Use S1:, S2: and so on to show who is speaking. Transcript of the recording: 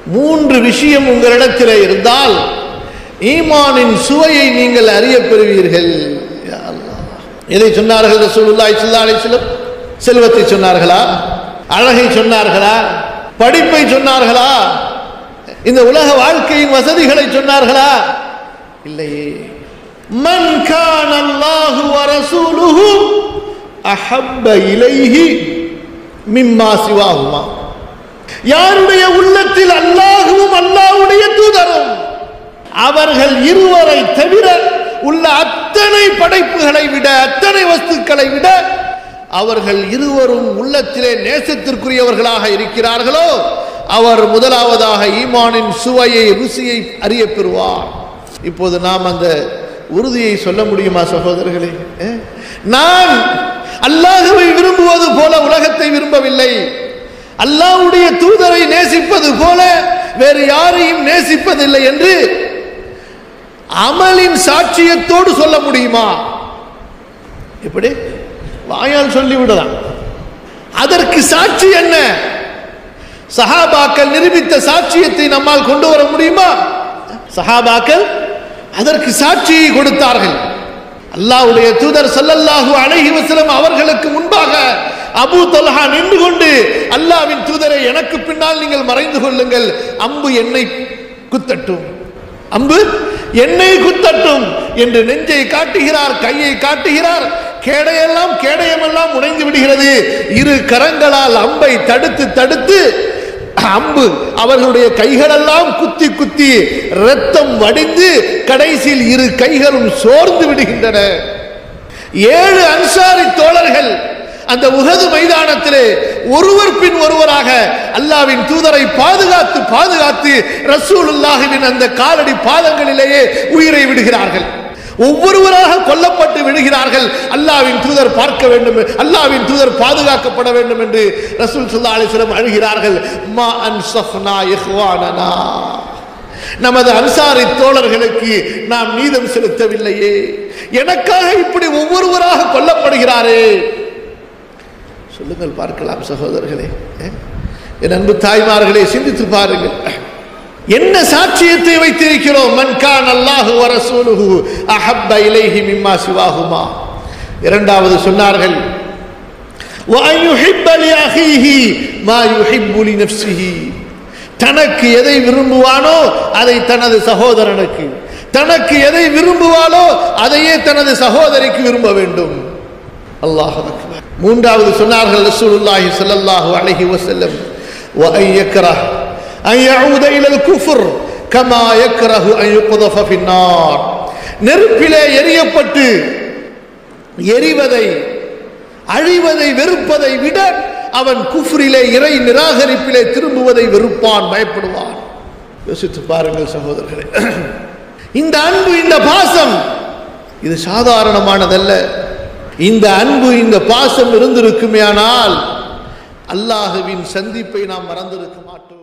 S1: மூன்று விஷயம் உங்களிடத்தில் இருந்தால் ஈமானின் சுவையை நீங்கள் அறிய பெறுவீர்கள் யா அல்லாஹ். எதை சொன்னார்கள் ரசூலுல்லாஹி ஸல்லல்லாஹு அலைஹி வஸல்லம் செல்வத்தை சொன்னார்களா அழகை சொன்னார்களா படிப்பை சொன்னார்களா இந்த உலக வாழ்க்கையின் வசதிகளை சொன்னார்களா இல்லையே மன் கான அல்லாஹு வ ரசூலுஹு அஹப்ப இலைஹி மிம்மா சிவாஹுமா யாருடைய உள்ளத்தில் அல்லாஹுவும் அல்லாஹ்வுடைய தூதரும் அவர்கள் இருவரை தவிர உள்ள அத்தனை படைப்புகளை விட அத்தனை வஸ்துக்களை விட அவர்கள் இருவரும் உள்ளத்திலே நேசத்திற்குரியவர்களாக இருக்கிறார்களோ அவர் முதலாவதாக ஈமானின் சுவையை ருசியை அறிய பெறுவார் இப்போது நாம் அந்த உறுதியை சொல்ல முடியுமா சகோதரர்களே அஹ்? நான் அல்லாஹுவை விரும்புவது போல உலகத்தை விரும்பவில்லை அல்லாஹ்வுடைய தூதரை நேசிப்பது போல வேறு யாரையும் நேசிப்பதில்லை என்று அமலின் சாட்சியத்தோடு சொல்ல முடியுமா எப்படி வாயால் சொல்லிவிடலாம் அதற்கு சாட்சி என்ன சஹாபாக்கள் நிரூபித்த சாட்சியத்தை நம்மால் கொண்டு வர முடியுமா சஹாபாக்கள் அதற்கு சாட்சியை கொடுத்தார்கள் அல்லாஹ்வுடைய தூதர் ஸல்லல்லாஹு அலைஹி வஸல்லம் அவர்களுக்கு முன்பாக அபூ தொல்ஹா நின்று கொண்டு அல்லாஹ்வின் தூதரை எனக்கு பின்னால் நீங்கள் மறைந்து கொள்ளுங்கள் அம்பு என்னை குத்தட்டும் அம்பு என்னை குத்தட்டும் என்று நெஞ்சை காட்டுகிறார் கையை காட்டுகிறார் கேடையெல்லாம் கேடயமெல்லாம் உடைந்து விடுகிறது இரு கரங்களால் அம்பை தடுத்து தடுத்து அம்பு அவர்களுடைய கைகளெல்லாம் குத்தி குத்தி ரத்தம் வடிந்து கடைசியில் இரு கைகளும் சோர்ந்து விடுகின்றன ஏழு அன்சாரி தோழர்கள் அந்த உகது மைதானத்திலே ஒருவர் பின் ஒருவராக அல்லாவின் தூதரை பாதுகாத்து பாதுகாத்து ரசூலுல்லாஹுவின் அந்த காலடி பாதங்களிலேயே உயிரை விடுகிறார்கள் ஒவ்வொருவராக கொல்லப்பட்டு விடுகிறார்கள் அல்லாவின் தூதர் பார்க்க வேண்டும் அல்லாவின் தூதர் பாதுகாக்கப்பட வேண்டும் என்று ரசூல் சுல்லா அலிஸ்லம் அழுகிறார்கள் மா அன்சஃப்னா இஹ்வானனா நமது அன்சாரி தோழர்களுக்கு நாம் நீதம் செலுத்தவில்லையே எனக்காக இப்படி ஒவ்வொருவராக கொல்லப்படுகிறாரே சொல்லுங்கள் பார்க்கலாம் சகோதரர்களே அஹ்? என் அன்பு தாய்மார்களே சிந்தித்து பாருங்கள் என்ன சாட்சியத்தை வைத்திருக்கிறோம் மன்கான் அல்லாஹு வரசூலுஹு அஹப்ப இலைஹி மிம்மா சிவாஹுமா இரண்டாவது சொன்னார்கள் وأن يحب لأخيه ما يحب لنفسه தனக்கு எதை விரும்புவானோ அதை தனது சகோதரனுக்கு தனக்கு எதை விரும்புவாளோ அதையே தனது சகோதரிக்கு விரும்ப வேண்டும் அல்லாஹ் அக்பர் மூன்றாவது சொன்னார்கள் ரசூலுல்லாஹி ஸல்லல்லாஹு அலைஹி வஸல்லம் وأن يكره أن يعود إلى الكفر كما يكره أن يقذف في النار நெருப்பிலே எரியப்பட்டு எரிவதை அழிவதை வெறுப்பதை விட அவன் குஃப்ரிலே இறை நிராகரிப்பிலே திரும்புவதை வெறுப்பான் பயப்படுவான் யோசித்து பாருங்கள் சகோதரர்களே இந்த அன்பு இந்த பாசம் இது சாதாரணமானதல்ல இந்த அன்பு இந்த பாசம் இருந்திருக்குமேயானால் அல்லாஹுவின் சந்திப்பை நாம் மறந்திருக்க மாட்டோம்